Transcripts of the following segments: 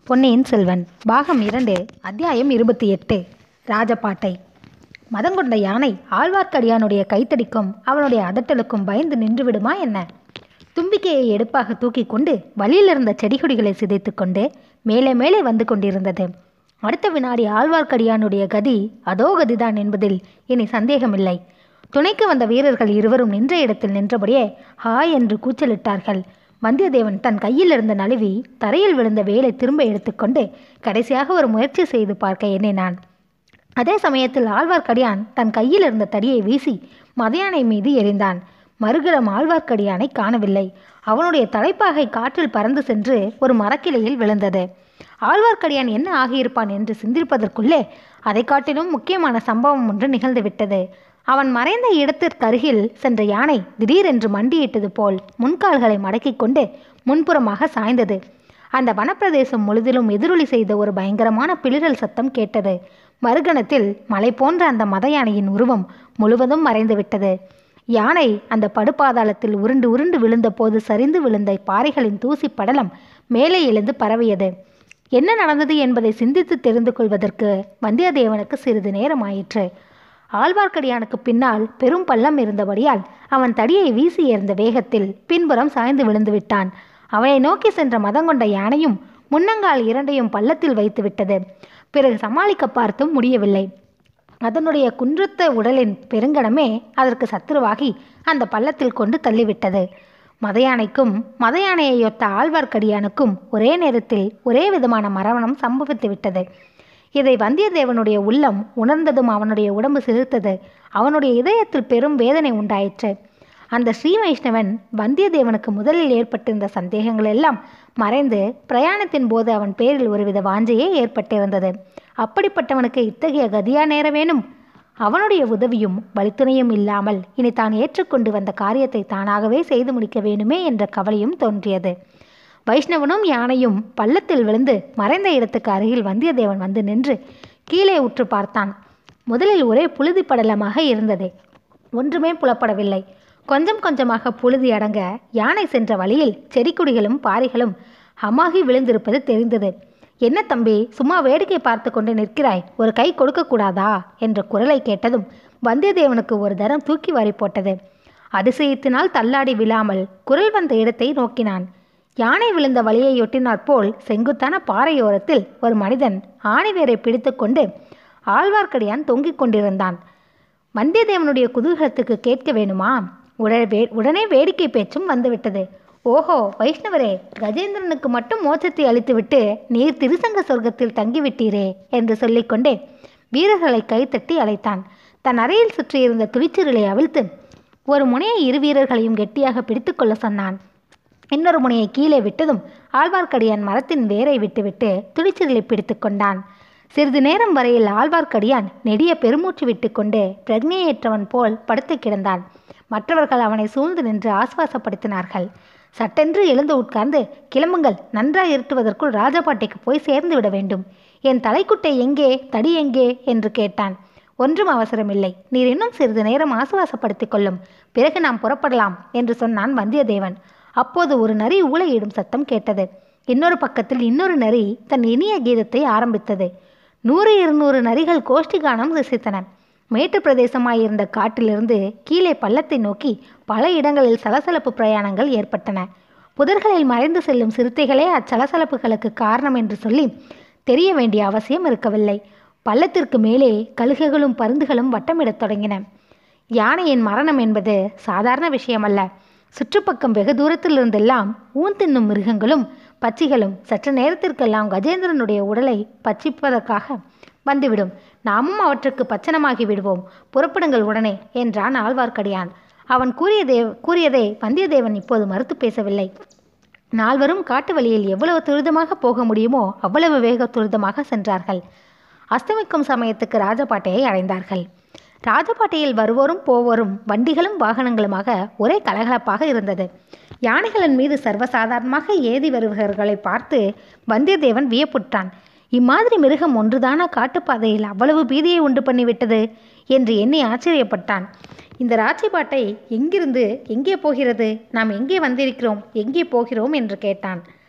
பொன்னியின் செல்வன் பாகம் இரண்டு அத்தியாயம் இருபத்தி எட்டு ராஜபாட்டை மதங்கொண்ட யானை ஆழ்வார்க்கடியானுடைய கைத்தடிக்கும் அவனுடைய அதட்டலுக்கும் பயந்து நின்று விடுமா என்ன தும்பிக்கையை எடுப்பாக தூக்கி கொண்டு வழியில் இருந்த செடிகொடிகளை சிதைத்து கொண்டு மேலே மேலே வந்து கொண்டிருந்தது அடுத்த வினாடி ஆழ்வார்க்கடியானுடைய கதி அதோ கதிதான் என்பதில் இனி சந்தேகமில்லை துணைக்கு வந்த வீரர்கள் இருவரும் நின்ற இடத்தில் நின்றபடியே ஹாய் என்று கூச்சலிட்டார்கள் வந்தியத்தேவன் தன் கையில் இருந்த நழுவி தரையில் விழுந்த வேலை திரும்ப எடுத்துக்கொண்டு கடைசியாக ஒரு முயற்சி செய்து பார்க்க எண்ணினான் அதே சமயத்தில் ஆழ்வார்க்கடியான் தன் கையில் இருந்த தடியை வீசி மதையானை மீது எறிந்தான் மறுகரம் ஆழ்வார்க்கடியானை காணவில்லை அவனுடைய தலைப்பாகை காற்றில் பறந்து சென்று ஒரு மரக்கிளையில் விழுந்தது ஆழ்வார்க்கடியான் என்ன ஆகியிருப்பான் என்று சிந்திப்பதற்குள்ளே அதை காட்டிலும் முக்கியமான சம்பவம் ஒன்று நிகழ்ந்துவிட்டது அவன் மறைந்த இடத்திற்கு அருகில் சென்ற யானை திடீரென்று மண்டியிட்டது போல் முன்கால்களை மடக்கிக் கொண்டு முன்புறமாக சாய்ந்தது அந்த வனப்பிரதேசம் முழுதிலும் எதிரொலி செய்த ஒரு பயங்கரமான பிளிரல் சத்தம் கேட்டது மறுகணத்தில் மலை போன்ற அந்த மத யானையின் உருவம் முழுவதும் மறைந்துவிட்டது யானை அந்த படுபாதாளத்தில் உருண்டு உருண்டு விழுந்தபோது சரிந்து விழுந்த பாறைகளின் தூசி படலம் மேலே எழுந்து பரவியது என்ன நடந்தது என்பதை சிந்தித்து தெரிந்து கொள்வதற்கு வந்தியத்தேவனுக்கு சிறிது நேரம் ஆயிற்று ஆழ்வார்க்கடியானுக்கு பின்னால் பெரும் பள்ளம் இருந்தபடியால் அவன் தடியை வீசி எறிந்த வேகத்தில் பின்புறம் சாய்ந்து விழுந்து விட்டான் அவனை நோக்கி சென்ற மதங்கொண்ட யானையும் முன்னங்கால் இரண்டையும் பள்ளத்தில் வைத்து விட்டது பிறகு சமாளிக்க பார்த்தும் முடியவில்லை அதனுடைய குன்றத்த உடலின் பெருங்கடமே அதற்கு சத்துருவாகி அந்த பள்ளத்தில் கொண்டு தள்ளிவிட்டது மதையானைக்கும் மதையானையொத்த ஆழ்வார்க்கடியானுக்கும் ஒரே நேரத்தில் ஒரே விதமான மரணம் சம்பவித்து விட்டது இதை வந்தியத்தேவனுடைய உள்ளம் உணர்ந்ததும் அவனுடைய உடம்பு சிலிர்த்தது அவனுடைய இதயத்தில் பெரும் வேதனை உண்டாயிற்று அந்த ஸ்ரீ வைஷ்ணவன் வந்தியத்தேவனுக்கு முதலில் ஏற்பட்டிருந்த சந்தேகங்கள் எல்லாம் மறைந்து பிரயாணத்தின் போது அவன் பேரில் ஒருவித வாஞ்சையே ஏற்பட்டிருந்தது அப்படிப்பட்டவனுக்கு இத்தகைய கதியா நேர வேணும் அவனுடைய உதவியும் வழித்துணையும் இல்லாமல் இனி தான் ஏற்றுக்கொண்டு வந்த காரியத்தை தானாகவே செய்து முடிக்க வேணுமே என்ற கவலையும் தோன்றியது வைஷ்ணவனும் யானையும் பள்ளத்தில் விழுந்து மறைந்த இடத்துக்கு அருகில் வந்தியத்தேவன் வந்து நின்று கீழே உற்று பார்த்தான் முதலில் ஒரே புழுதி படலமாக இருந்தது ஒன்றுமே புலப்படவில்லை கொஞ்சம் கொஞ்சமாக புழுதி அடங்க யானை சென்ற வழியில் செடிக்குடிகளும் பாறைகளும் அமாகி விழுந்திருப்பது தெரிந்தது என்ன தம்பி சும்மா வேடிக்கை பார்த்து கொண்டு நிற்கிறாய் ஒரு கை கொடுக்கக்கூடாதா என்ற குரலை கேட்டதும் வந்தியத்தேவனுக்கு ஒரு தரம் தூக்கி வாரி போட்டது அதிசயத்தினால் தள்ளாடி விழாமல் குரல் வந்த இடத்தை நோக்கினான் யானை விழுந்த வழியை ஒட்டினாற் போல் செங்குத்தான பாறையோரத்தில் ஒரு மனிதன் ஆணிவேரை பிடித்து கொண்டு ஆழ்வார்க்கடியான் தொங்கிக் கொண்டிருந்தான் வந்தியத்தேவனுடைய குதூகலத்துக்கு கேட்க வேணுமா உடனே வே உடனே வேடிக்கை பேச்சும் வந்துவிட்டது ஓஹோ வைஷ்ணவரே கஜேந்திரனுக்கு மட்டும் மோட்சத்தை அளித்துவிட்டு நீர் திருசங்க சொர்க்கத்தில் தங்கிவிட்டீரே என்று சொல்லிக்கொண்டே வீரர்களை கைத்தட்டி அழைத்தான் தன் அறையில் சுற்றியிருந்த துளிச்சிறலை அவிழ்த்து ஒரு முனையை இரு வீரர்களையும் கெட்டியாக பிடித்துக்கொள்ள சொன்னான் இன்னொரு முனையை கீழே விட்டதும் ஆழ்வார்க்கடியான் மரத்தின் வேரை விட்டுவிட்டு துளிச்சிறலை பிடித்து கொண்டான் சிறிது நேரம் வரையில் ஆழ்வார்க்கடியான் நெடிய பெருமூச்சு விட்டுக்கொண்டு பிரக்னையேற்றவன் போல் படுத்து கிடந்தான் மற்றவர்கள் அவனை சூழ்ந்து நின்று ஆசுவாசப்படுத்தினார்கள் சட்டென்று எழுந்து உட்கார்ந்து கிளம்புங்கள் நன்றாய் இருட்டுவதற்குள் ராஜபாட்டைக்கு போய் சேர்ந்து விட வேண்டும் என் தலைக்குட்டை எங்கே தடி எங்கே என்று கேட்டான் ஒன்றும் அவசரமில்லை நீர் இன்னும் சிறிது நேரம் ஆசுவாசப்படுத்திக் கொள்ளும் பிறகு நாம் புறப்படலாம் என்று சொன்னான் வந்தியத்தேவன் அப்போது ஒரு நரி ஊளையிடும் சத்தம் கேட்டது இன்னொரு பக்கத்தில் இன்னொரு நரி தன் இனிய கீதத்தை ஆரம்பித்தது நூறு இருநூறு நரிகள் கோஷ்டி கானம் ரசித்தன மேட்டு பிரதேசமாயிருந்த காட்டிலிருந்து கீழே பள்ளத்தை நோக்கி பல இடங்களில் சலசலப்பு பிரயாணங்கள் ஏற்பட்டன புதர்களில் மறைந்து செல்லும் சிறுத்தைகளே அச்சலசலப்புகளுக்கு காரணம் என்று சொல்லி தெரிய வேண்டிய அவசியம் இருக்கவில்லை பள்ளத்திற்கு மேலே கழுகுகளும் பருந்துகளும் வட்டமிடத் தொடங்கின யானையின் மரணம் என்பது சாதாரண விஷயமல்ல சுற்றுப்பக்கம் வெகு தூரத்திலிருந்தெல்லாம் ஊன் தின்னும் மிருகங்களும் பச்சிகளும் சற்று நேரத்திற்கெல்லாம் கஜேந்திரனுடைய உடலை பட்சிப்பதற்காக வந்துவிடும் நாமும் அவற்றுக்கு பச்சனமாகி விடுவோம் புறப்படுங்கள் உடனே என்றான் ஆழ்வார்க்கடியான் அவன் கூறியதே கூறியதை வந்தியத்தேவன் இப்போது மறுத்து பேசவில்லை நால்வரும் காட்டு வழியில் எவ்வளவு துரிதமாக போக முடியுமோ அவ்வளவு வேக துரிதமாக சென்றார்கள் அஸ்தமிக்கும் சமயத்துக்கு ராஜபாட்டையை அடைந்தார்கள் ராஜபாட்டையில் வருவோரும் போவோரும் வண்டிகளும் வாகனங்களுமாக ஒரே கலகலப்பாக இருந்தது யானைகளின் மீது சர்வசாதாரணமாக ஏதி வருபவர்களை பார்த்து வந்தியத்தேவன் வியப்புற்றான் இம்மாதிரி மிருகம் ஒன்றுதானா காட்டுப்பாதையில் அவ்வளவு பீதியை உண்டு பண்ணிவிட்டது என்று எண்ணி ஆச்சரியப்பட்டான் இந்த ராஜபாட்டை எங்கிருந்து எங்கே போகிறது நாம் எங்கே வந்திருக்கிறோம் எங்கே போகிறோம் என்று கேட்டான்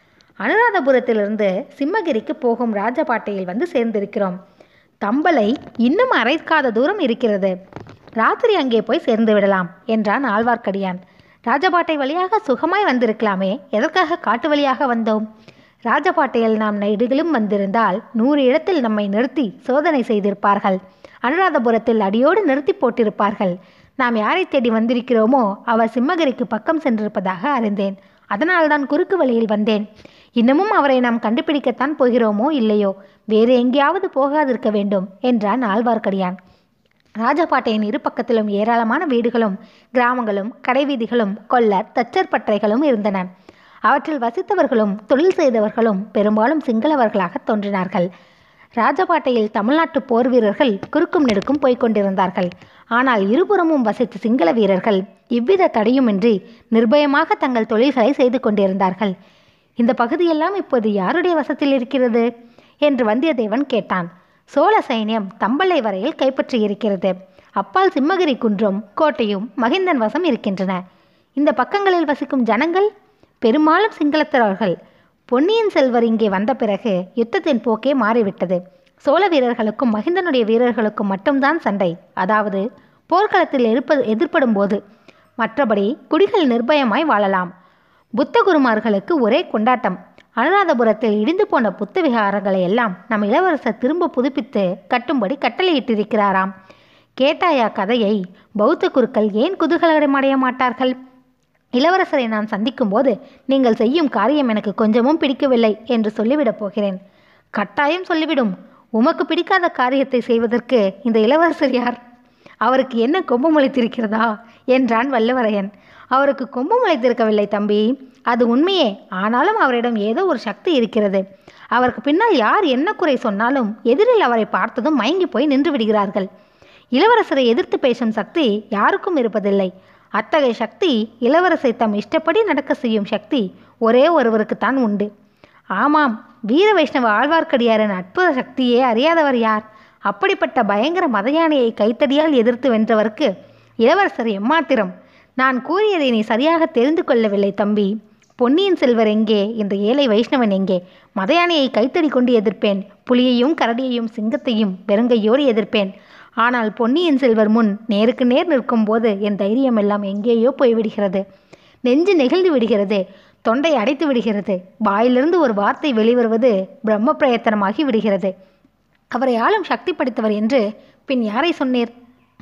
அனுராதபுரத்திலிருந்து சிம்மகிரிக்கு போகும் ராஜபாட்டையில் வந்து சேர்ந்திருக்கிறோம் தம்பலை இன்னும் அரைக்காத தூரம் இருக்கிறது ராத்திரி அங்கே போய் சேர்ந்து விடலாம் என்றான் ஆழ்வார்க்கடியான் ராஜபாட்டை வழியாக சுகமாய் வந்திருக்கலாமே எதற்காக காட்டு வழியாக வந்தோம் ராஜபாட்டையில் நாம் நெடுகிலும் வந்திருந்தால் நூறு இடத்தில் நம்மை நிறுத்தி சோதனை செய்திருப்பார்கள் அனுராதபுரத்தில் அடியோடு நிறுத்தி போட்டிருப்பார்கள் நாம் யாரை தேடி வந்திருக்கிறோமோ அவர் சிம்மகிரிக்கு பக்கம் சென்றிருப்பதாக அறிந்தேன் அதனால்தான் குறுக்கு வழியில் வந்தேன் இன்னமும் அவரை நாம் கண்டுபிடிக்கத்தான் போகிறோமோ இல்லையோ வேறு எங்கேயாவது போகாதிருக்க வேண்டும் என்றான் ஆழ்வார்க்கடியான் ராஜபாட்டையின் இரு பக்கத்திலும் ஏராளமான வீடுகளும் கிராமங்களும் கடைவீதிகளும் கொல்லர் தச்சர் பட்டறைகளும் இருந்தன அவற்றில் வசித்தவர்களும் தொழில் செய்தவர்களும் பெரும்பாலும் சிங்களவர்களாக தோன்றினார்கள் ராஜபாட்டையில் தமிழ்நாட்டு போர் வீரர்கள் குறுக்கும் நெடுக்கும் போய்க் கொண்டிருந்தார்கள் ஆனால் இருபுறமும் வசித்த சிங்கள வீரர்கள் இவ்வித தடையுமின்றி நிர்பயமாக தங்கள் தொழில்களை செய்து கொண்டிருந்தார்கள் இந்த பகுதியெல்லாம் இப்போது யாருடைய வசத்தில் இருக்கிறது என்று வந்தியத்தேவன் கேட்டான் சோழ சைன்யம் தம்பளை வரையில் கைப்பற்றியிருக்கிறது அப்பால் சிம்மகிரி குன்றும் கோட்டையும் மகிந்தன் வசம் இருக்கின்றன இந்த பக்கங்களில் வசிக்கும் ஜனங்கள் பெரும்பாலும் சிங்களத்தவர்கள் பொன்னியின் செல்வர் இங்கே வந்த பிறகு யுத்தத்தின் போக்கே மாறிவிட்டது சோழ வீரர்களுக்கும் மகிந்தனுடைய வீரர்களுக்கும் மட்டும்தான் சண்டை அதாவது போர்க்களத்தில் இருப்பது எதிர்ப்படும் போது மற்றபடி குடிகள் நிர்பயமாய் வாழலாம் புத்த குருமார்களுக்கு ஒரே கொண்டாட்டம் அனுராதபுரத்தில் இடிந்து போன புத்த விகாரங்களை எல்லாம் நம் இளவரசர் திரும்ப புதுப்பித்து கட்டும்படி கட்டளையிட்டிருக்கிறாராம் கேட்டாயா கதையை பௌத்த குருக்கள் ஏன் குதூகலமடைய மாட்டார்கள் இளவரசரை நான் சந்திக்கும்போது நீங்கள் செய்யும் காரியம் எனக்கு கொஞ்சமும் பிடிக்கவில்லை என்று சொல்லிவிடப் போகிறேன் கட்டாயம் சொல்லிவிடும் உமக்கு பிடிக்காத காரியத்தை செய்வதற்கு இந்த இளவரசர் யார் அவருக்கு என்ன கொம்பு முளைத்திருக்கிறதா என்றான் வல்லவரையன் அவருக்கு கொம்பு முளைத்திருக்கவில்லை தம்பி அது உண்மையே ஆனாலும் அவரிடம் ஏதோ ஒரு சக்தி இருக்கிறது அவருக்கு பின்னால் யார் என்ன குறை சொன்னாலும் எதிரில் அவரை பார்த்ததும் மயங்கி போய் நின்று விடுகிறார்கள் இளவரசரை எதிர்த்து பேசும் சக்தி யாருக்கும் இருப்பதில்லை அத்தகைய சக்தி இளவரசை தம் இஷ்டப்படி நடக்க செய்யும் சக்தி ஒரே ஒருவருக்குத்தான் உண்டு ஆமாம் வீர வைஷ்ணவ ஆழ்வார்க்கடியாரின் அற்புத சக்தியே அறியாதவர் யார் அப்படிப்பட்ட பயங்கர மதயானையை கைத்தடியால் எதிர்த்து வென்றவருக்கு இளவரசர் எம்மாத்திரம் நான் கூறியதை நீ சரியாக தெரிந்து கொள்ளவில்லை தம்பி பொன்னியின் செல்வர் எங்கே இந்த ஏழை வைஷ்ணவன் எங்கே மதயானையை கைத்தடி கொண்டு எதிர்ப்பேன் புலியையும் கரடியையும் சிங்கத்தையும் வெறுங்கையோடு எதிர்ப்பேன் ஆனால் பொன்னியின் செல்வர் முன் நேருக்கு நேர் நிற்கும்போது என் தைரியம் எல்லாம் எங்கேயோ போய்விடுகிறது நெஞ்சு நெகிழ்ந்து விடுகிறது தொண்டை அடைத்து விடுகிறது வாயிலிருந்து ஒரு வார்த்தை வெளிவருவது பிரம்ம பிரயத்தனமாகி விடுகிறது அவரை ஆளும் சக்தி படைத்தவர் என்று பின் யாரை சொன்னீர்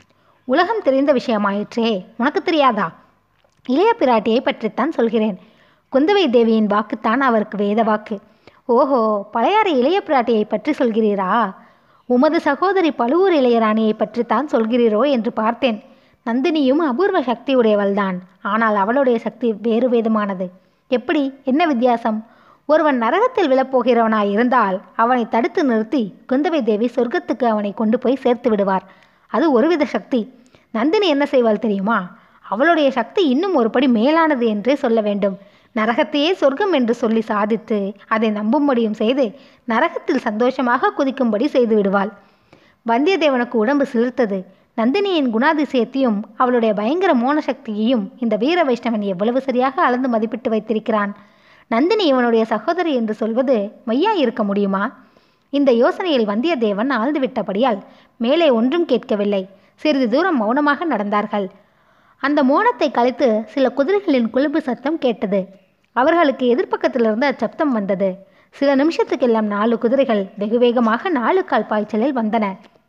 உலகம் தெரிந்த விஷயமாயிற்றே உனக்கு தெரியாதா இளைய பிராட்டியை பற்றித்தான் சொல்கிறேன் குந்தவை தேவியின் வாக்குத்தான் அவருக்கு வேத வாக்கு ஓஹோ பழையாறை இளைய பிராட்டியை பற்றி சொல்கிறீரா உமது சகோதரி பழுவூர் இளையராணியை பற்றித்தான் சொல்கிறீரோ என்று பார்த்தேன் நந்தினியும் அபூர்வ சக்தி உடையவள்தான் ஆனால் அவளுடைய சக்தி வேறு விதமானது எப்படி என்ன வித்தியாசம் ஒருவன் நரகத்தில் விழப்போகிறவனாய் இருந்தால் அவனை தடுத்து நிறுத்தி குந்தவை தேவி சொர்க்கத்துக்கு அவனை கொண்டு போய் சேர்த்து விடுவார் அது ஒருவித சக்தி நந்தினி என்ன செய்வாள் தெரியுமா அவளுடைய சக்தி இன்னும் ஒருபடி மேலானது என்றே சொல்ல வேண்டும் நரகத்தையே சொர்க்கம் என்று சொல்லி சாதித்து அதை நம்பும்படியும் செய்து நரகத்தில் சந்தோஷமாக குதிக்கும்படி செய்து விடுவாள் வந்தியத்தேவனுக்கு உடம்பு சிலிர்த்தது நந்தினியின் குணாதிசயத்தையும் அவளுடைய பயங்கர மோன சக்தியையும் இந்த வீர வைஷ்ணவன் எவ்வளவு சரியாக அளந்து மதிப்பிட்டு வைத்திருக்கிறான் நந்தினி இவனுடைய சகோதரி என்று சொல்வது மையா இருக்க முடியுமா இந்த யோசனையில் வந்தியத்தேவன் ஆழ்ந்து விட்டபடியால் மேலே ஒன்றும் கேட்கவில்லை சிறிது தூரம் மௌனமாக நடந்தார்கள் அந்த மோனத்தை கழித்து சில குதிரைகளின் குழுப்பு சத்தம் கேட்டது அவர்களுக்கு எதிர்ப்பக்கத்திலிருந்து அச்சப்தம் வந்தது சில நிமிஷத்துக்கெல்லாம் நாலு குதிரைகள் வெகு வேகமாக நாலு கால் பாய்ச்சலில் வந்தன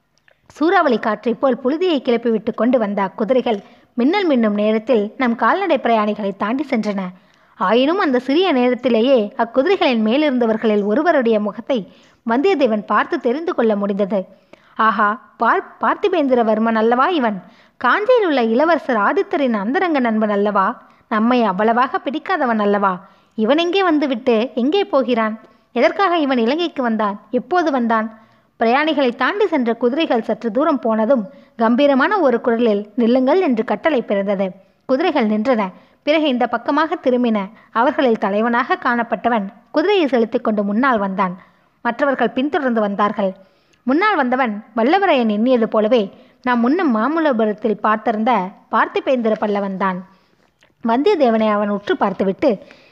சூறாவளி காற்றைப் போல் புழுதியை கிளப்பிவிட்டு கொண்டு வந்த அக்குதிரைகள் மின்னல் மின்னும் நேரத்தில் நம் கால்நடை பிரயாணிகளை தாண்டி சென்றன ஆயினும் அந்த சிறிய நேரத்திலேயே அக்குதிரைகளின் மேலிருந்தவர்களில் ஒருவருடைய முகத்தை வந்தியத்தேவன் பார்த்து தெரிந்து கொள்ள முடிந்தது ஆஹா பார் பார்த்திபேந்திரவர்மன் அல்லவா இவன் காஞ்சியில் உள்ள இளவரசர் ஆதித்தரின் அந்தரங்க நண்பன் அல்லவா நம்மை அவ்வளவாக பிடிக்காதவன் அல்லவா இவன் எங்கே வந்துவிட்டு எங்கே போகிறான் எதற்காக இவன் இலங்கைக்கு வந்தான் எப்போது வந்தான் பிரயாணிகளை தாண்டி சென்ற குதிரைகள் சற்று தூரம் போனதும் கம்பீரமான ஒரு குரலில் நில்லுங்கள் என்று கட்டளை பிறந்தது குதிரைகள் நின்றன பிறகு இந்த பக்கமாக திரும்பின அவர்களில் தலைவனாக காணப்பட்டவன் குதிரையை செலுத்திக் கொண்டு முன்னால் வந்தான் மற்றவர்கள் பின்தொடர்ந்து வந்தார்கள் முன்னால் வந்தவன் வல்லவரையன் எண்ணியது போலவே நாம் முன்னும் மாமல்லபுரத்தில் பார்த்திருந்த பார்த்திபேந்திர பல்லவன் தான் வந்தியத்தேவனை அவன் உற்று பார்த்துவிட்டு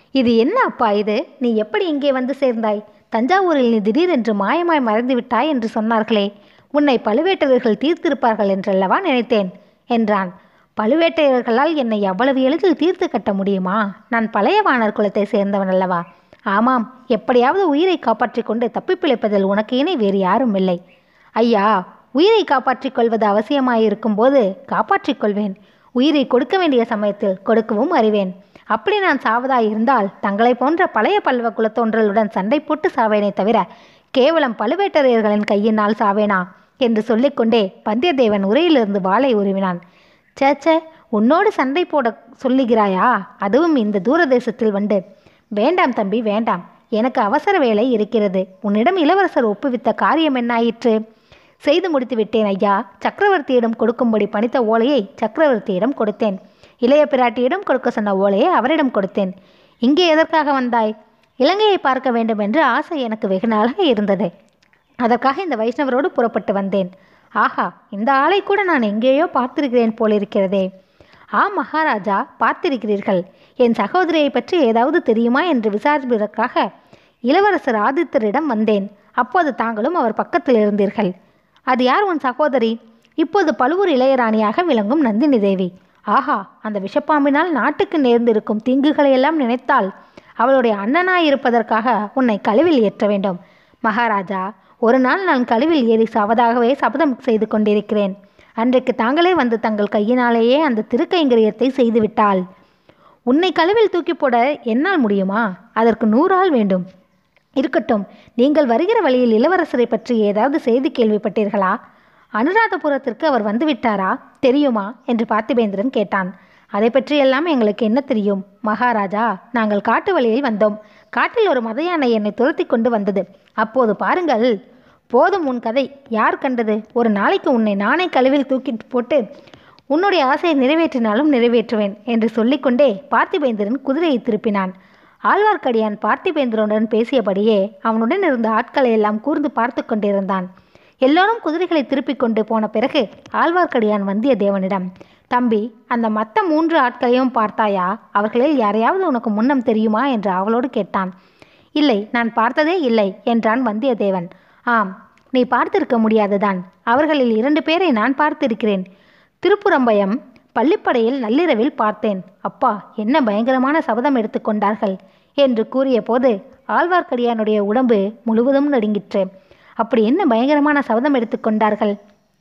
இது என்ன அப்பா இது நீ எப்படி இங்கே வந்து சேர்ந்தாய் தஞ்சாவூரில் நீ திடீரென்று மாயமாய் மறைந்து விட்டாய் என்று சொன்னார்களே உன்னை பழுவேட்டரர்கள் தீர்த்திருப்பார்கள் என்றல்லவா நினைத்தேன் என்றான் பழுவேட்டையர்களால் என்னை அவ்வளவு எளிதில் தீர்த்து கட்ட முடியுமா நான் பழைய வாணர் குலத்தை சேர்ந்தவன் அல்லவா ஆமாம் எப்படியாவது உயிரை காப்பாற்றிக் கொண்டு தப்பிப் பிழைப்பதில் உனக்கு இணை வேறு யாரும் இல்லை ஐயா உயிரை காப்பாற்றிக் கொள்வது அவசியமாயிருக்கும் போது காப்பாற்றிக் கொள்வேன் உயிரை கொடுக்க வேண்டிய சமயத்தில் கொடுக்கவும் அறிவேன் அப்படி நான் சாவதாய் இருந்தால் தங்களை போன்ற பழைய பல்வ குலத்தோன்றலுடன் சண்டை போட்டு சாவேனே தவிர கேவலம் பழுவேட்டரையர்களின் கையினால் சாவேனா என்று சொல்லிக்கொண்டே வந்தியத்தேவன் உரையிலிருந்து வாளை உருவினான் சேச்சே உன்னோடு சண்டை போட சொல்லுகிறாயா அதுவும் இந்த தூரதேசத்தில் வந்து வேண்டாம் தம்பி வேண்டாம் எனக்கு அவசர வேலை இருக்கிறது உன்னிடம் இளவரசர் ஒப்புவித்த காரியம் என்னாயிற்று செய்து முடித்து விட்டேன் ஐயா சக்கரவர்த்தியிடம் கொடுக்கும்படி பணித்த ஓலையை சக்கரவர்த்தியிடம் கொடுத்தேன் இளைய பிராட்டியிடம் கொடுக்க சொன்ன ஓலையை அவரிடம் கொடுத்தேன் இங்கே எதற்காக வந்தாய் இலங்கையை பார்க்க வேண்டும் என்று ஆசை எனக்கு வெகு நாளாக இருந்தது அதற்காக இந்த வைஷ்ணவரோடு புறப்பட்டு வந்தேன் ஆஹா இந்த ஆளை கூட நான் எங்கேயோ பார்த்திருக்கிறேன் போலிருக்கிறதே ஆ மகாராஜா பார்த்திருக்கிறீர்கள் என் சகோதரியை பற்றி ஏதாவது தெரியுமா என்று விசாரிப்பதற்காக இளவரசர் ஆதித்தரிடம் வந்தேன் அப்போது தாங்களும் அவர் பக்கத்தில் இருந்தீர்கள் அது யார் உன் சகோதரி இப்போது பழுவூர் இளையராணியாக விளங்கும் நந்தினி தேவி ஆஹா அந்த விஷப்பாம்பினால் நாட்டுக்கு நேர்ந்திருக்கும் தீங்குகளை எல்லாம் நினைத்தால் அவளுடைய அண்ணனாய் இருப்பதற்காக உன்னை கழுவில் ஏற்ற வேண்டும் மகாராஜா ஒரு நாள் நான் கழுவில் ஏறி சாவதாகவே சபதம் செய்து கொண்டிருக்கிறேன் அன்றைக்கு தாங்களே வந்து தங்கள் கையினாலேயே அந்த திருக்கைங்கரியத்தை செய்துவிட்டால் உன்னை கழுவில் தூக்கி போட என்னால் முடியுமா அதற்கு நூறு ஆள் வேண்டும் இருக்கட்டும் நீங்கள் வருகிற வழியில் இளவரசரை பற்றி ஏதாவது செய்தி கேள்விப்பட்டீர்களா அனுராதபுரத்திற்கு அவர் வந்துவிட்டாரா தெரியுமா என்று பார்த்திபேந்திரன் கேட்டான் அதை பற்றியெல்லாம் எங்களுக்கு என்ன தெரியும் மகாராஜா நாங்கள் காட்டு வழியில் வந்தோம் காட்டில் ஒரு மத யானை என்னை துரத்தி கொண்டு வந்தது அப்போது பாருங்கள் போதும் உன் கதை யார் கண்டது ஒரு நாளைக்கு உன்னை நானே கழுவில் தூக்கி போட்டு உன்னுடைய ஆசையை நிறைவேற்றினாலும் நிறைவேற்றுவேன் என்று சொல்லிக்கொண்டே பார்த்திபேந்திரன் குதிரையை திருப்பினான் ஆழ்வார்க்கடியான் பார்த்திபேந்திரனுடன் பேசியபடியே அவனுடன் இருந்த ஆட்களை எல்லாம் கூர்ந்து பார்த்து கொண்டிருந்தான் எல்லோரும் குதிரைகளை திருப்பிக் கொண்டு போன பிறகு ஆழ்வார்க்கடியான் வந்தியத்தேவனிடம் தம்பி அந்த மற்ற மூன்று ஆட்களையும் பார்த்தாயா அவர்களில் யாரையாவது உனக்கு முன்னம் தெரியுமா என்று அவளோடு கேட்டான் இல்லை நான் பார்த்ததே இல்லை என்றான் வந்தியத்தேவன் ஆம் நீ பார்த்திருக்க முடியாதுதான் அவர்களில் இரண்டு பேரை நான் பார்த்திருக்கிறேன் திருப்புறம்பயம் பள்ளிப்படையில் நள்ளிரவில் பார்த்தேன் அப்பா என்ன பயங்கரமான சபதம் எடுத்துக்கொண்டார்கள் என்று கூறிய போது ஆழ்வார்க்கடியானுடைய உடம்பு முழுவதும் நடுங்கிற்று அப்படி என்ன பயங்கரமான சபதம் எடுத்துக்கொண்டார்கள்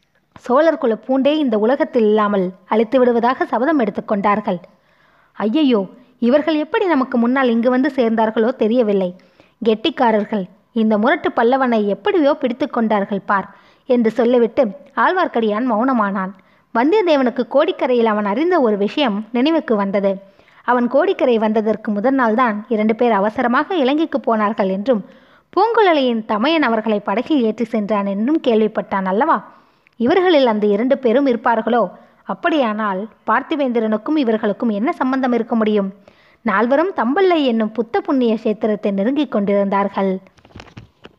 சோழர் குல பூண்டே இந்த உலகத்தில் இல்லாமல் அழித்து விடுவதாக சபதம் எடுத்துக்கொண்டார்கள் ஐயையோ இவர்கள் எப்படி நமக்கு முன்னால் இங்கு வந்து சேர்ந்தார்களோ தெரியவில்லை கெட்டிக்காரர்கள் இந்த முரட்டு பல்லவனை எப்படியோ பிடித்து கொண்டார்கள் பார் என்று சொல்லிவிட்டு ஆழ்வார்க்கடியான் மௌனமானான் வந்தியத்தேவனுக்கு கோடிக்கரையில் அவன் அறிந்த ஒரு விஷயம் நினைவுக்கு வந்தது அவன் கோடிக்கரை வந்ததற்கு முதல் நாள்தான் இரண்டு பேர் அவசரமாக இலங்கைக்கு போனார்கள் என்றும் பூங்குழலியின் தமையன் அவர்களை படகில் ஏற்றி சென்றான் என்றும் கேள்விப்பட்டான் அல்லவா இவர்களில் அந்த இரண்டு பேரும் இருப்பார்களோ அப்படியானால் பார்த்திவேந்திரனுக்கும் இவர்களுக்கும் என்ன சம்பந்தம் இருக்க முடியும் நால்வரும் தம்பல்லை என்னும் புத்த புண்ணிய கஷேத்திரத்தை நெருங்கிக் கொண்டிருந்தார்கள்